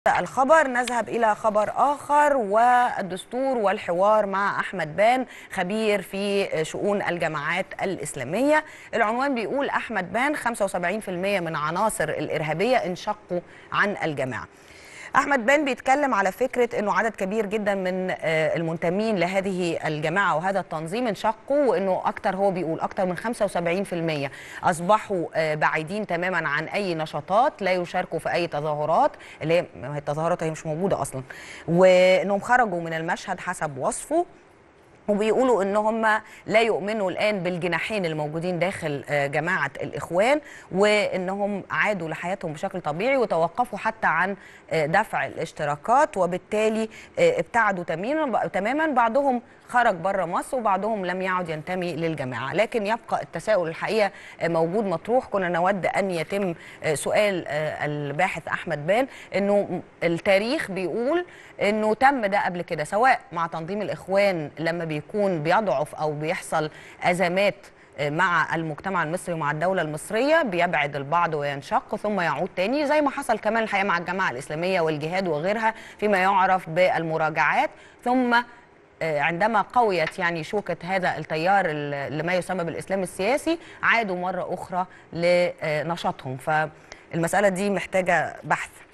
الخبر نذهب إلى خبر آخر والدستور والحوار مع أحمد بان خبير في شؤون الجماعات الإسلامية العنوان بيقول أحمد بان 75% من عناصر الإرهابية انشقوا عن الجماعة احمد بان بيتكلم على فكره انه عدد كبير جدا من المنتمين لهذه الجماعه وهذا التنظيم انشقوا وانه اكتر هو بيقول اكتر من 75% اصبحوا بعيدين تماما عن اي نشاطات لا يشاركوا في اي تظاهرات اللي هي التظاهرات هي مش موجوده اصلا وانهم خرجوا من المشهد حسب وصفه وبيقولوا ان هم لا يؤمنوا الان بالجناحين الموجودين داخل جماعه الاخوان وانهم عادوا لحياتهم بشكل طبيعي وتوقفوا حتى عن دفع الاشتراكات وبالتالي ابتعدوا تماما تماما بعضهم خرج بره مصر وبعضهم لم يعد ينتمي للجماعه لكن يبقى التساؤل الحقيقه موجود مطروح كنا نود ان يتم سؤال الباحث احمد بان انه التاريخ بيقول انه تم ده قبل كده سواء مع تنظيم الاخوان لما بيكون بيضعف او بيحصل ازمات مع المجتمع المصري ومع الدولة المصرية بيبعد البعض وينشق ثم يعود تاني زي ما حصل كمان الحقيقة مع الجماعة الإسلامية والجهاد وغيرها فيما يعرف بالمراجعات ثم عندما قويت يعني شوكة هذا التيار لما يسمى بالإسلام السياسي عادوا مرة أخرى لنشاطهم فالمسألة دي محتاجة بحث